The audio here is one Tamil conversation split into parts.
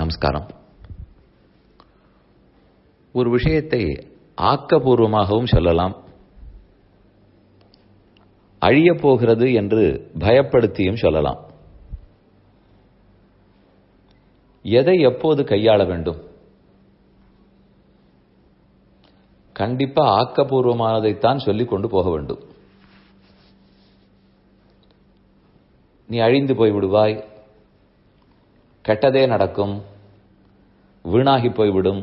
நமஸ்காரம் ஒரு விஷயத்தை ஆக்கபூர்வமாகவும் சொல்லலாம் அழியப் போகிறது என்று பயப்படுத்தியும் சொல்லலாம் எதை எப்போது கையாள வேண்டும் கண்டிப்பா ஆக்கப்பூர்வமானதைத்தான் சொல்லிக் கொண்டு போக வேண்டும் நீ அழிந்து போய் விடுவாய் கெட்டதே நடக்கும் வீணாகி போய்விடும்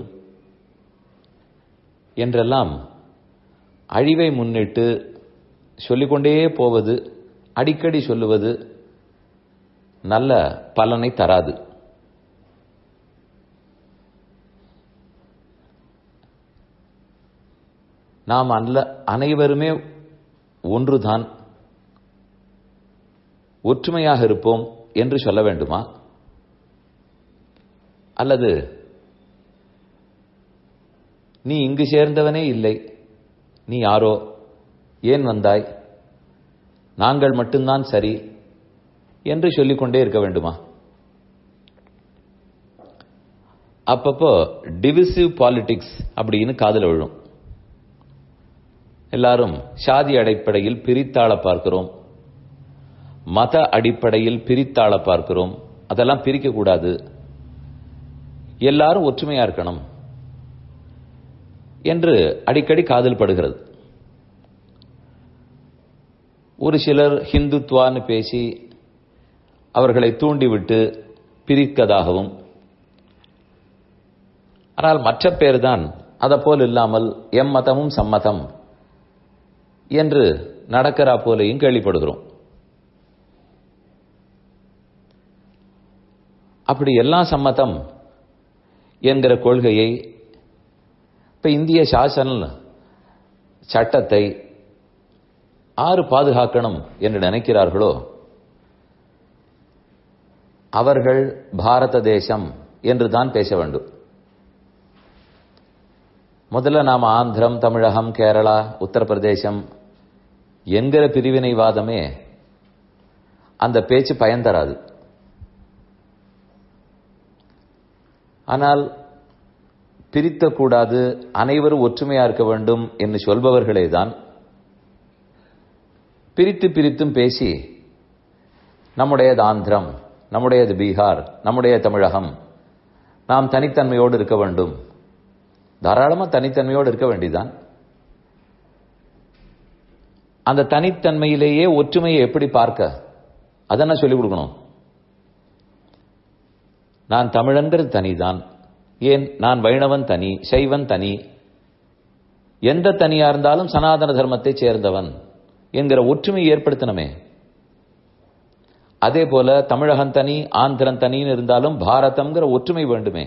என்றெல்லாம் அழிவை முன்னிட்டு சொல்லிக்கொண்டே போவது அடிக்கடி சொல்லுவது நல்ல பலனை தராது நாம் அல்ல அனைவருமே ஒன்றுதான் ஒற்றுமையாக இருப்போம் என்று சொல்ல வேண்டுமா அல்லது நீ இங்கு சேர்ந்தவனே இல்லை நீ யாரோ ஏன் வந்தாய் நாங்கள் மட்டும்தான் சரி என்று சொல்லிக்கொண்டே இருக்க வேண்டுமா அப்பப்போ டிவிசிவ் பாலிடிக்ஸ் அப்படின்னு காதல விழும் எல்லாரும் சாதி அடிப்படையில் பிரித்தாள பார்க்கிறோம் மத அடிப்படையில் பிரித்தாள பார்க்கிறோம் அதெல்லாம் பிரிக்க கூடாது எல்லாரும் ஒற்றுமையா இருக்கணும் என்று அடிக்கடி காதல் படுகிறது ஒரு சிலர் ஹிந்துத்வான்னு பேசி அவர்களை தூண்டிவிட்டு பிரிக்கதாகவும் ஆனால் மற்ற பேர் தான் அதை போல் இல்லாமல் எம் மதமும் சம்மதம் என்று நடக்கிறா போலையும் கேள்விப்படுகிறோம் அப்படி எல்லாம் சம்மதம் என்கிற கொள்கையை இப்ப இந்திய சாசன சட்டத்தை ஆறு பாதுகாக்கணும் என்று நினைக்கிறார்களோ அவர்கள் பாரத தேசம் என்று தான் பேச வேண்டும் முதல்ல நாம் ஆந்திரம் தமிழகம் கேரளா உத்தரப்பிரதேசம் என்கிற பிரிவினைவாதமே அந்த பேச்சு பயன் தராது ஆனால் பிரித்தக்கூடாது அனைவரும் ஒற்றுமையா இருக்க வேண்டும் என்று சொல்பவர்களே தான் பிரித்து பிரித்தும் பேசி நம்முடையது ஆந்திரம் நம்முடையது பீகார் நம்முடைய தமிழகம் நாம் தனித்தன்மையோடு இருக்க வேண்டும் தாராளமா தனித்தன்மையோடு இருக்க வேண்டியதான் அந்த தனித்தன்மையிலேயே ஒற்றுமையை எப்படி பார்க்க அதென்ன சொல்லிக் கொடுக்கணும் நான் தமிழன்கிறது தனிதான் ஏன் நான் வைணவன் தனி சைவன் தனி எந்த தனியா இருந்தாலும் சனாதன தர்மத்தை சேர்ந்தவன் என்கிற ஒற்றுமையை ஏற்படுத்தணுமே அதே போல தமிழகம் தனி ஆந்திரன் தனின்னு இருந்தாலும் பாரதம்ங்கிற ஒற்றுமை வேண்டுமே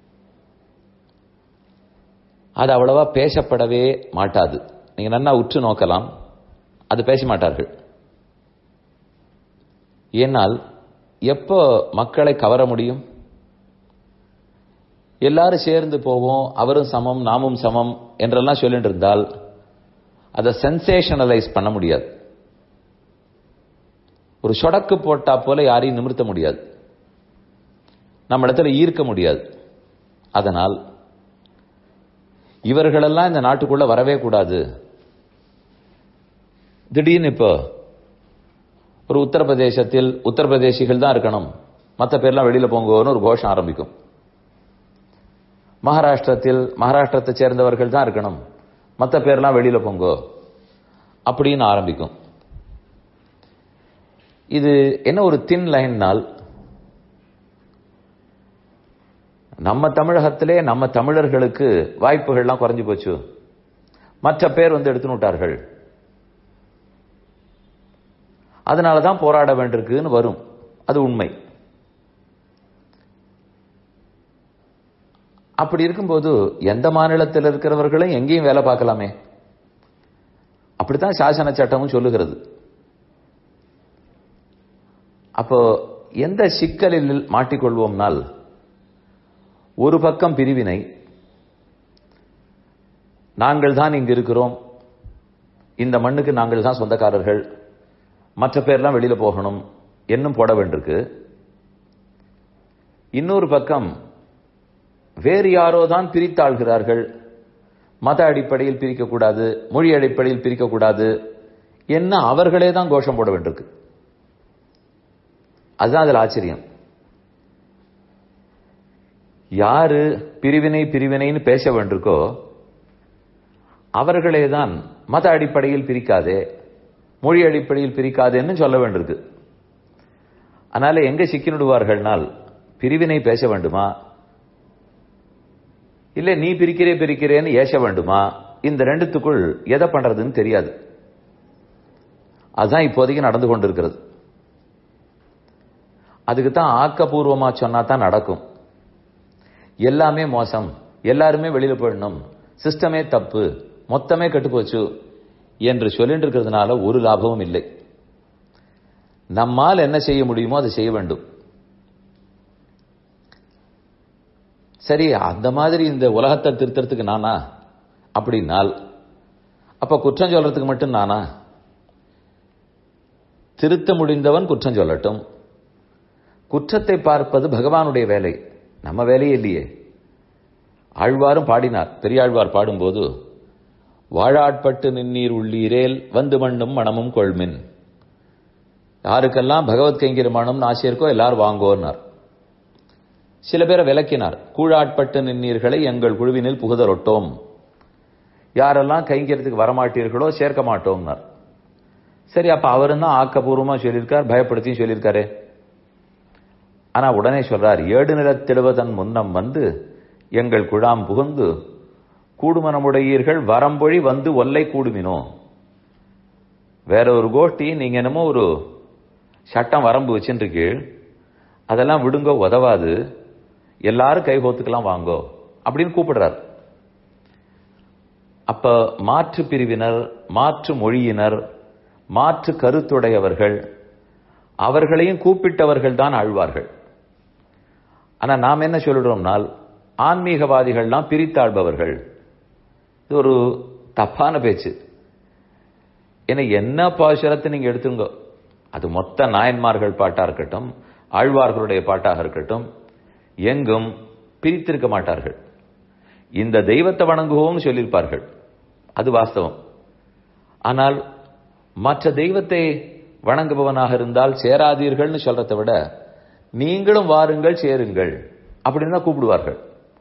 அது அவ்வளவா பேசப்படவே மாட்டாது நீங்க நன்னா உற்று நோக்கலாம் அது பேச மாட்டார்கள் ஏனால் எப்போ மக்களை கவர முடியும் எல்லாரும் சேர்ந்து போவோம் அவரும் சமம் நாமும் சமம் என்றெல்லாம் சொல்லிட்டு இருந்தால் அதை சென்சேஷனலைஸ் பண்ண முடியாது ஒரு சொடக்கு போட்டா போல யாரையும் நிமிர்த்த முடியாது நம்ம இடத்துல ஈர்க்க முடியாது அதனால் இவர்களெல்லாம் இந்த நாட்டுக்குள்ள வரவே கூடாது திடீர்னு இப்போ ஒரு உத்தரப்பிரதேசத்தில் உத்தரப்பிரதேசிகள் தான் இருக்கணும் மற்ற பேர்லாம் வெளியில போங்கன்னு ஒரு கோஷம் ஆரம்பிக்கும் மகாராஷ்டிரத்தில் மகாராஷ்டிரத்தை சேர்ந்தவர்கள் தான் இருக்கணும் மற்ற பேர்லாம் வெளியில போங்கோ அப்படின்னு ஆரம்பிக்கும் இது என்ன ஒரு தின் லைன்னால் நம்ம தமிழகத்திலே நம்ம தமிழர்களுக்கு வாய்ப்புகள்லாம் குறைஞ்சு போச்சு மற்ற பேர் வந்து எடுத்துன்னு விட்டார்கள் அதனால தான் போராட வேண்டியிருக்குன்னு வரும் அது உண்மை அப்படி இருக்கும்போது எந்த மாநிலத்தில் இருக்கிறவர்களும் எங்கேயும் வேலை பார்க்கலாமே அப்படித்தான் சாசன சட்டமும் சொல்லுகிறது அப்போ எந்த சிக்கலில் மாட்டிக்கொள்வோம்னால் ஒரு பக்கம் பிரிவினை நாங்கள் தான் இங்கு இருக்கிறோம் இந்த மண்ணுக்கு நாங்கள் தான் சொந்தக்காரர்கள் மற்ற பேர்லாம் வெளியில போகணும் என்னும் போட வேண்டியிருக்கு இன்னொரு பக்கம் வேறு யாரோ தான் பிரித்தாள்கிறார்கள் மத அடிப்படையில் பிரிக்கக்கூடாது மொழி அடிப்படையில் பிரிக்கக்கூடாது என்ன அவர்களே தான் கோஷம் போட வேண்டியிருக்கு அதுதான் அதில் ஆச்சரியம் யாரு பிரிவினை பிரிவினைன்னு பேச வேண்டிருக்கோ அவர்களே தான் மத அடிப்படையில் பிரிக்காதே மொழி அடிப்படையில் பிரிக்காதேன்னு சொல்ல வேண்டியிருக்கு அதனால எங்க சிக்கினுடுவார்கள்னால் பிரிவினை பேச வேண்டுமா இல்ல நீ பிரிக்கிறே பிரிக்கிறேன்னு ஏச வேண்டுமா இந்த ரெண்டுத்துக்குள் எதை பண்றதுன்னு தெரியாது அதுதான் இப்போதைக்கு நடந்து கொண்டிருக்கிறது அதுக்கு தான் ஆக்கப்பூர்வமா சொன்னா தான் நடக்கும் எல்லாமே மோசம் எல்லாருமே வெளியில போயிடணும் சிஸ்டமே தப்பு மொத்தமே கெட்டுப்போச்சு என்று சொல்லிட்டு இருக்கிறதுனால ஒரு லாபமும் இல்லை நம்மால் என்ன செய்ய முடியுமோ அதை செய்ய வேண்டும் சரி அந்த மாதிரி இந்த உலகத்தை திருத்தறதுக்கு நானா அப்படின்னால் அப்ப குற்றம் சொல்றதுக்கு மட்டும் நானா திருத்த முடிந்தவன் குற்றம் சொல்லட்டும் குற்றத்தை பார்ப்பது பகவானுடைய வேலை நம்ம வேலையே இல்லையே ஆழ்வாரும் பாடினார் பெரியாழ்வார் பாடும்போது வாழாட்பட்டு நின்னீர் உள்ளீரேல் வந்து மண்ணும் மனமும் கொள்மின் யாருக்கெல்லாம் பகவத் கைங்கிரமானம்னு ஆசை இருக்கோ எல்லாரும் வாங்கோன்னார் சில பேரை விளக்கினார் கூழாட்பட்டு நின்னீர்களை எங்கள் குழுவினில் புகுதரொட்டோம் யாரெல்லாம் கைங்கிறதுக்கு வரமாட்டீர்களோ சேர்க்க மாட்டோம்னார் சரி அப்ப அவரும் தான் ஆக்கப்பூர்வமா சொல்லியிருக்கார் பயப்படுத்தியும் சொல்லியிருக்காரு ஆனா உடனே சொல்றார் ஏடு நிலத்திடுவதன் முன்னம் வந்து எங்கள் குழாம் புகுந்து கூடுமனமுடையீர்கள் வரம்பொழி வந்து ஒல்லை கூடுமினோ வேற ஒரு கோஷ்டி நீங்க என்னமோ ஒரு சட்டம் வரம்பு வச்சுருக்கு அதெல்லாம் விடுங்க உதவாது எல்லாரும் கை கோத்துக்கலாம் வாங்கோ அப்படின்னு கூப்பிடுறார் அப்ப மாற்று பிரிவினர் மாற்று மொழியினர் மாற்று கருத்துடையவர்கள் அவர்களையும் கூப்பிட்டவர்கள் தான் ஆழ்வார்கள் ஆனா நாம் என்ன சொல்லிடுறோம்னால் ஆன்மீகவாதிகள்லாம் பிரித்தாழ்பவர்கள் இது ஒரு தப்பான பேச்சு ஏன்னா என்ன பாசுரத்தை நீங்க எடுத்துங்க அது மொத்த நாயன்மார்கள் பாட்டா இருக்கட்டும் ஆழ்வார்களுடைய பாட்டாக இருக்கட்டும் எங்கும் பிரித்திருக்க மாட்டார்கள் இந்த தெய்வத்தை வணங்குவோம் சொல்லியிருப்பார்கள் அது வாஸ்தவம் ஆனால் மற்ற தெய்வத்தை வணங்குபவனாக இருந்தால் சேராதீர்கள்னு சொல்றதை விட நீங்களும் வாருங்கள் சேருங்கள் அப்படின்னு தான் கூப்பிடுவார்கள்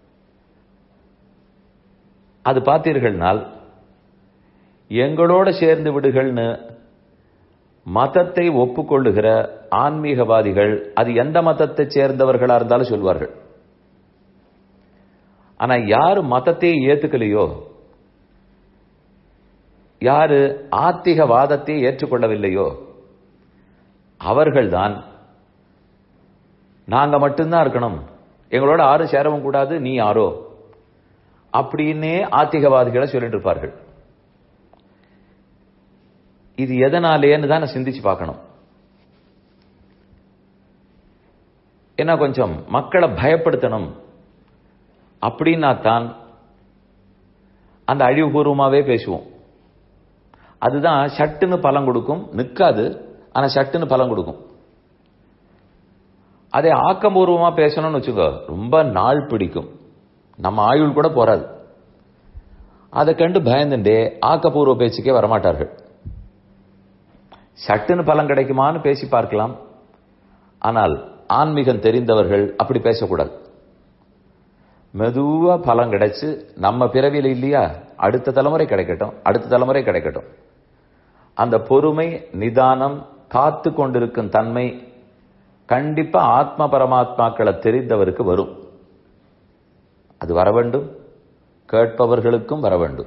அது பார்த்தீர்கள்னால் எங்களோட சேர்ந்து விடுகள்னு மதத்தை ஒப்புக்கொள்ளுகிற ஆன்மீகவாதிகள் அது எந்த மதத்தை சேர்ந்தவர்களா இருந்தாலும் சொல்வார்கள் ஆனா யாரு மதத்தையே ஏத்துக்கலையோ யாரு ஆத்திகவாதத்தை ஏற்றுக்கொள்ளவில்லையோ அவர்கள்தான் நாங்க மட்டும்தான் இருக்கணும் எங்களோட ஆறு சேரவும் கூடாது நீ யாரோ அப்படின்னே ஆத்திகவாதிகளை சொல்லிட்டு இருப்பார்கள் இது எதனாலேன்னு தான் சிந்திச்சு பார்க்கணும் ஏன்னா கொஞ்சம் மக்களை பயப்படுத்தணும் அப்படின்னா தான் அந்த அழிவுபூர்வமாவே பேசுவோம் அதுதான் சட்டுன்னு பலம் கொடுக்கும் நிற்காது ஆனா சட்டுன்னு பலம் கொடுக்கும் அதே ஆக்கபூர்வமா பேசணும்னு வச்சுக்கோ ரொம்ப நாள் பிடிக்கும் நம்ம ஆயுள் கூட போறாது அதை கண்டு பயந்துட்டே ஆக்கப்பூர்வ பேச்சுக்கே வரமாட்டார்கள் சட்டுன்னு பலன் கிடைக்குமான்னு பேசி பார்க்கலாம் ஆனால் ஆன்மீகம் தெரிந்தவர்கள் அப்படி பேசக்கூடாது மெதுவா பலம் கிடைச்சு நம்ம பிறவியில் இல்லையா அடுத்த தலைமுறை கிடைக்கட்டும் அடுத்த தலைமுறை கிடைக்கட்டும் அந்த பொறுமை நிதானம் காத்து கொண்டிருக்கும் தன்மை கண்டிப்பா ஆத்ம பரமாத்மாக்களை தெரிந்தவருக்கு வரும் அது வர வேண்டும் கேட்பவர்களுக்கும் வர வேண்டும்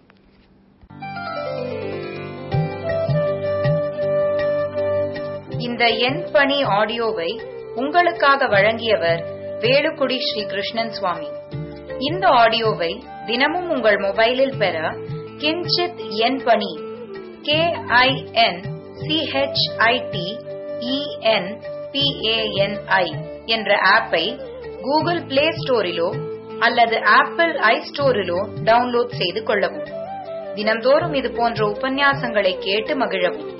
இந்த எண் பணி ஆடியோவை உங்களுக்காக வழங்கியவர் வேலுக்குடி ஸ்ரீ கிருஷ்ணன் சுவாமி இந்த ஆடியோவை தினமும் உங்கள் மொபைலில் பெற கிஞ்சித் எண் பணி கே ஐ என் சிஹெச்ஐடி இஎன் பிஏஎன்ஐ என்ற ஆப்பை கூகுள் பிளே ஸ்டோரிலோ அல்லது ஆப்பிள் ஐ ஸ்டோரிலோ டவுன்லோட் செய்து கொள்ளவும் தினம்தோறும் இது போன்ற உபன்யாசங்களை கேட்டு மகிழவும்